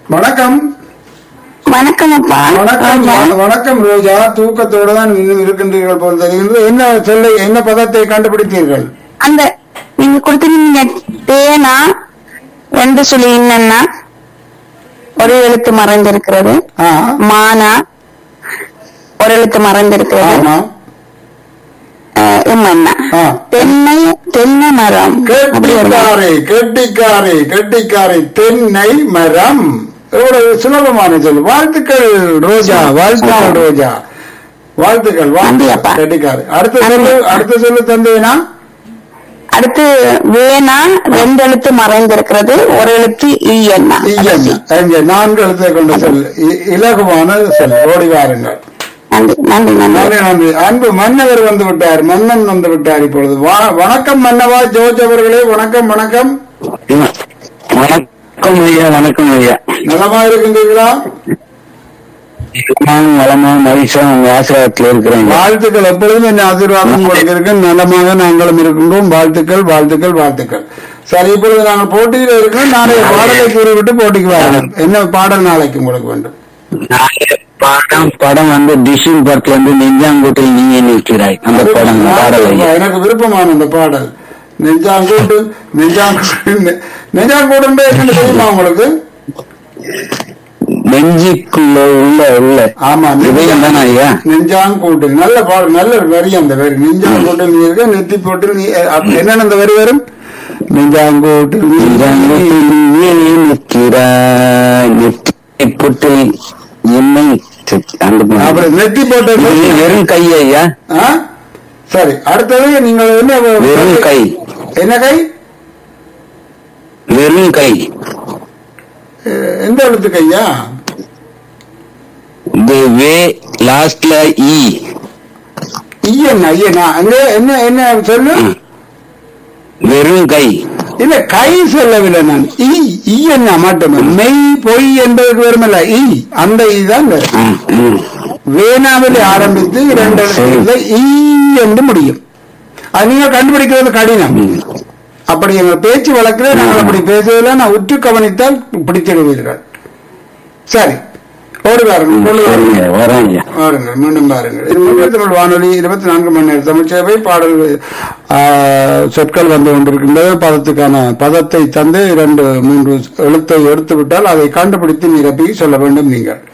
வணக்கம் வணக்கம் அப்பா வணக்கம் ரோஜா. வணக்கம் ரோஜா தூக்கத்தோடு தான் இன்னும் இருக்கின்றீர்கள் போல் தெரிகிறது என்ன சொல்ல என்ன பதத்தை கண்டுபிடித்தீர்கள் அந்த நீங்க கொடுத்துருந்தீங்க தேனா ரெண்டு சொல்லி என்னன்னா ஒரு எழுத்து மறைந்திருக்கிறது ஆ, மானா ஒரு எழுத்து மறைந்திருக்கிறது ஆமா அஹ், இம்மன்னா ஆ. தென்னை தென்னை மரம் அப்படி ஒரு கெட்டிக்காரை கெட்டிக்காரை கெட்டிக்காரை தென்னை மரம் எவ்வளவு சுலபமான சொல் வாழ்த்துக்கள் ரோஜா வாழ்த்துக்கள் ரோஜா வாழ்த்துக்கள் நன்றி வாழ்த்துக்கள் அப்பா. கெட்டிக்காரை அடுத்த சொல்லு அடுத்த சொல்லு தந்தேனா அடுத்து வேணா ரெண்டு எழுத்து மறைந்திருக்கிறது ஒரு எழுத்து ஈ என்ன இங்க நான்கு எழுத்தை கொண்ட சொல் இ- இலகுவான சொல் ஓடி வாருங்கள் நன்றி நன்றி நன்றி நன்றி நன்றி அன்பு மன்னவர் வந்து விட்டார் மன்னன் வந்து விட்டார் இப்பொழுது வா- வணக்கம் மன்னவா ஜோஜ் அவர்களே வணக்கம் வணக்கம் வணக்கம் ஐயா வணக்கம் ஐயா நலமா இருக்கின்றீர்களா நான் வளமா மகிழ்ச்சியா உங்க ஆசிரியத்துல இருக்கிறேன் வாழ்த்துக்கள் எப்பொழுதும் என்ன ஆசீர்வாதம் உங்களுக்கு இருக்கு நலமாக நாங்களும் இருக்கின்றோம் வாழ்த்துக்கள் வாழ்த்துக்கள் வாழ்த்துக்கள் சரி இப்பொழுது நாங்கள் போட்டியில் இருக்கிறோம் நாளைய பாடலை கூறிவிட்டு போட்டிக்கு வரணும் என்ன பாடல் நாளைக்கு உங்களுக்கு வேண்டும் நாளைய படம் படம் வந்து டிஷின் படத்துல இருந்து நெஞ்சாங்கூட்டில் நீ நிற்கிறாய் அந்த படம் பாடல் ஐயா எனக்கு விருப்பமான இந்த பாடல் நெஞ்சாங்கூட்டு நெஞ்சாங்கூட்டு நெஞ்சாங்கூட்டு என்னன்னு தெரியுமா உங்களுக்கு நெஞ்சுக்குள்ள உள்ள உள்ள ஆமா இதயம் தானே ஐயா நெஞ்சாங்கூட்டு நல்ல பாடல் நல்ல வரி அந்த வரி நெஞ்சாங்கூட்டு நீ இருக்க நெத்தி போட்டு நீ அப்ப என்னென்ன அந்த வரி வரும் நெஞ்சாங்கூட்டு நீ நெஞ்சாங்கூட்டில் நீ நிற்கிறாய் நெற்றி போட்டு என்னை தி- அந்த படம். அப்புறம் நெத்தி போட்டு இது வெறும் கை ஐயா ஆ? சரி அடுத்தது நீங்கள் என்ன வெறும் கை என்ன கை வெறும் கை அஹ், எந்த எழுத்து கையா இந்த வே லாஸ்ட்ல இ ஐயன் ஐயனா அங்க என்ன என்ன சொல்லு வெறும் கை இல்ல கை சொல்லவில்லை நான் ஈ ஈ என்ன மட்டுமே மெய் பொய் என்பதற்கு வருமல்ல ஈ அந்த ஈ தான் வரும். ம், ம். வேணாவில் ஆரம்பித்து இரண்டு எழுத்துல ஈ என்று முடியும் அது நீங்க கண்டுபிடிக்கிறது கடினம் அப்படி எங்கள் பேச்சு வழக்கில் நாங்கள் அப்படி பேசுவதில் நான் உற்று கவனித்தால் பிடித்திடுவீர்கள் சரி ஓடி வாருங்கள் கொண்டு வாருங்கள். சரிங்க வரேன் ஐயா வாருங்கள் மீண்டும் பாருங்கள் இது முக்கிய தமிழ் வானொலி இருபத்தி நான்கு மணி நேரம் தமிழ் சேவை பாடல் ஆ, சொற்கள் வந்து கொண்டிருக்கின்றது பதத்துக்கான பதத்தை தந்து இரண்டு மூன்று எழுத்தை எடுத்து விட்டால் அதை கண்டுபிடித்து நிரப்பி சொல்ல வேண்டும் நீங்கள்